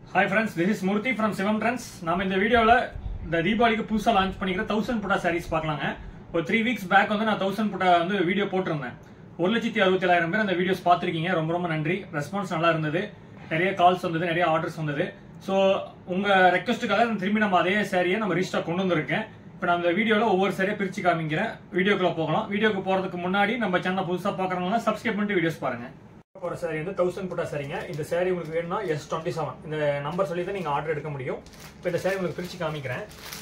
hi friends this is Murthy from Shivam trends நாம இந்த வீடியோவில் இந்த தீபாவளிக்கு புதுசாக லான்ச் பண்ணிக்கிற தௌசண்ட் புட்டா சாரீஸ் பார்க்கலாங்க ஒரு த்ரீ வீக்ஸ் பேக் வந்து நான் தௌசண்ட் புட்டா வந்து வீடியோ போட்டிருந்தேன் ஒரு லட்சத்தி அறுபத்தி ஏழாயிரம் பேர் அந்த வீடியோஸ் பார்த்துருக்கீங்க ரொம்ப ரொம்ப நன்றி ரெஸ்பான்ஸ் நல்லா இருந்தது நிறைய கால்ஸ் வந்தது நிறைய ஆர்டர்ஸ் வந்தது ஸோ உங்கள் ரெக்வஸ்ட்டுக்காக திரும்பி நம்ம அதே சாரியை நம்ம ரீஸ்டாக் கொண்டு வந்திருக்கேன் இப்போ நான் இந்த வீடியோவில் ஒவ்வொரு சாரியை பிரித்து காமிக்கிறேன் வீடியோக்குள்ள போகலாம் வீடியோக்கு போகிறதுக்கு முன்னாடி நம்ம சேனல் புதுசாக பார்க்குறவங்க சப்ஸ்கிரைப் பண்ணிட்டு வீடியோஸ் பாருங்கள் போகிற சாரி வந்து தௌசண்ட் புட்டா சாரிங்க இந்த சாரி உங்களுக்கு வேணும்னா எஸ் டுவெண்ட்டி செவன் இந்த நம்பர் சொல்லி தான் நீங்கள் ஆர்டர் எடுக்க முடியும் இப்போ இந்த சாரி உங்களுக்கு பிரித்து காமிக்கிறேன்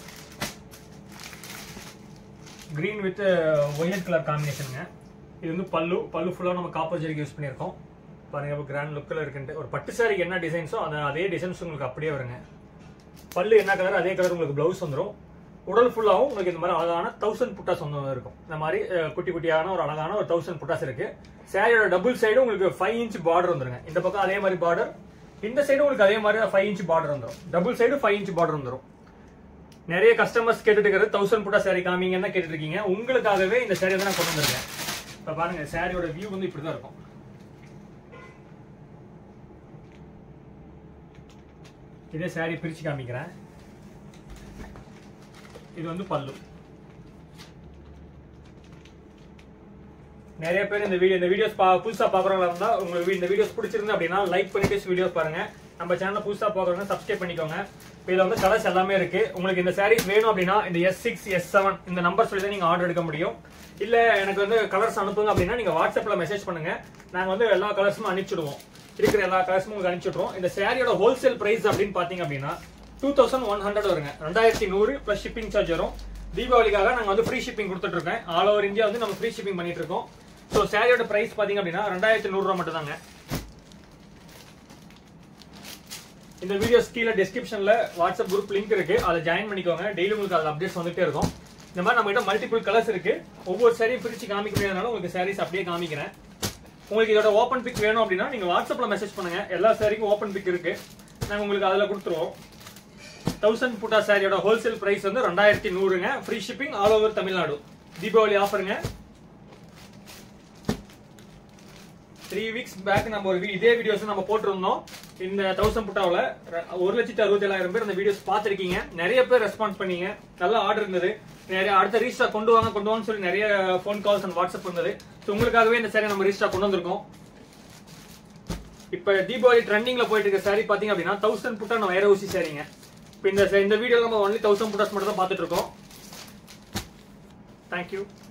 க்ரீன் வித் ஒயலட் கலர் காம்பினேஷனுங்க இது வந்து பல்லு பல்லு ஃபுல்லாக நம்ம காப்பர் ஜெரிக்கு யூஸ் பண்ணியிருக்கோம் பாருங்க இப்போ கிராண்ட் லுக்கில் இருக்குன்ட்டு ஒரு பட்டு சாரிக்கு என்ன டிசைன்ஸோ அந்த அதே டிசைன்ஸ் உங்களுக்கு அப்படியே வருங்க பல்லு என்ன கலர் அதே கலர் உங்களுக்கு ப்ளவுஸ் வந்துடும் உடல் ஃபுல்லாகவும் உங்களுக்கு இந்த மாதிரி அழகான தௌசண்ட் புட்டாஸ் வந்து இருக்கும் இந்த மாதிரி அஹ், குட்டி குட்டியான ஒரு அழகான ஒரு தௌசண்ட் புட்டாஸ் இருக்கு சாரியோட டபுள் சைடு உங்களுக்கு ஃபைவ் இன்ச் பார்டர் வந்துருங்க இந்த பக்கம் அதே மாதிரி பார்டர் இந்த சைடு உங்களுக்கு அதே மாதிரி ஃபைவ் இன்ச் பார்டர் வந்துடும் double side five inch border வந்துடும் நிறைய கஸ்டமர்ஸ் கேட்டுட்டு இருக்கிறது தௌசண்ட் புட்டா சாரி காமிங்கன்னு தான் கேட்டுட்டு இருக்கீங்க உங்களுக்காகவே இந்த சாரி வந்து நான் கொண்டு வந்திருக்கேன் இப்போ பாருங்க சாரியோட வியூ வந்து இப்படி தான் இருக்கும் இதே சாரி பிரிச்சு காமிக்கிறேன் இது வந்து பல்லு நிறைய பேர் இந்த வீடியோ இந்த வீடியோஸ் பா புதுசா பாக்குறவங்களா இருந்தா உங்களுக்கு இந்த வீடியோஸ் பிடிச்சிருந்து அப்படின்னா லைக் பண்ணிட்டு வீடியோஸ் பாருங்க நம்ம சேனல் புதுசா பாக்குறவங்க சப்ஸ்கிரைப் பண்ணிக்கோங்க இப்போ இதுல வந்து கலர்ஸ் எல்லாமே இருக்கு உங்களுக்கு இந்த சாரீஸ் வேணும் அப்படின்னா இந்த எஸ் சிக்ஸ் எஸ் செவன் இந்த நம்பர் சொல்லி தான் நீங்க ஆர்டர் எடுக்க முடியும் இல்ல எனக்கு வந்து கலர்ஸ் அனுப்புங்க அப்படின்னா நீங்க வாட்ஸ்அப்ல மெசேஜ் பண்ணுங்க நாங்க வந்து எல்லா கலர்ஸும் அனுப்பிச்சிடுவோம் இருக்கிற எல்லா கலர்ஸும் உங்களுக்கு அனுப்பிச்சிடுவோம் இந்த சாரியோட ஹோல்சேல் பிரைஸ் அப்படின்னு பாத்தீங்க அப்படின்னா டூ தௌசண்ட் ஒன் ஹண்ட்ரட் வருங்க ரெண்டாயிரத்தி நூறு பிளஸ் ஷிப்பிங் சார்ஜ் வரும் தீபாவளிக்காக நாங்க வந்து ஃப்ரீ ஷிப்பிங் கொடுத்துட்டு இருக்கேன் ஆல் ஓவர் இந்தியா வந்து நம்ம ஃப்ரீ ஷிப்பிங் பண்ணிட்டு இருக்கோம் ஸோ சாரியோட பிரைஸ் பாத்தீங்க அப்படின்னா ரெண்டாயிரத்தி நூறு ரூபா மட்டும் தாங்க இந்த வீடியோஸ் கீழே டிஸ்கிரிப்ஷன்ல வாட்ஸ்அப் குரூப் லிங்க் இருக்கு அதை ஜாயின் பண்ணிக்கோங்க டெய்லி உங்களுக்கு அதில் அப்டேட்ஸ் வந்துட்டே இருக்கும் இந்த மாதிரி நம்ம கிட்ட மல்டிபிள் கலர்ஸ் இருக்கு ஒவ்வொரு சாரியும் பிரிச்சு காமிக்க முடியாதனால உங்களுக்கு சாரீஸ் அப்படியே காமிக்கிறேன் உங்களுக்கு இதோட ஓப்பன் பிக் வேணும் அப்படின்னா நீங்க வாட்ஸ்அப்ல மெசேஜ் பண்ணுங்க எல்லா சாரிக்கும் ஓப்பன் பிக் இருக்கு நாங்க உங்களுக்கு அதில் கொடுத்துருவோம் தௌசண்ட் புட்டா சாரியோட ஹோல்சேல் பிரைஸ் வந்து ரெண்டாயிரத்தி நூறுங்க free shipping all over Tamil Nadu Deepavali ஆஃபருங்க த்ரீ வீக்ஸ் பேக் நம்ம ஒரு வி- இதே வீடியோஸ் நம்ம போட்டிருந்தோம் இந்த தௌசண்ட் புட்டாவில் ஒரு லட்சத்தி அறுபத்தி ஏழாயிரம் பேர் அந்த வீடியோஸ் பார்த்துருக்கீங்க நிறைய பேர் ரெஸ்பான்ஸ் பண்ணீங்க நல்ல ஆர்டர் இருந்தது நிறைய அடுத்த ரீஸ்டாக் கொண்டு வாங்க கொண்டு வாங்கன்னு சொல்லி நிறைய ஃபோன் கால்ஸ் அண்ட் வாட்ஸ்அப் இருந்தது ஸோ உங்களுக்காகவே இந்த சாரி நம்ம ரீஸ்டாக் கொண்டு வந்திருக்கோம் இப்போ தீபாவளி ட்ரெண்டிங்ல போயிட்டு இருக்க சாரி பாத்தீங்க அப்படின்னா தௌசண்ட் புட்டா நம்ம வேற ஊசி சாரிங்க இப்போ இந்த இந்த வீடியோல நம்ம ஒன்லி தௌசண்ட் புட்டாஸ் மட்டும் தான் பார்த்துட்டு இருக்கோம் தேங்க்யூ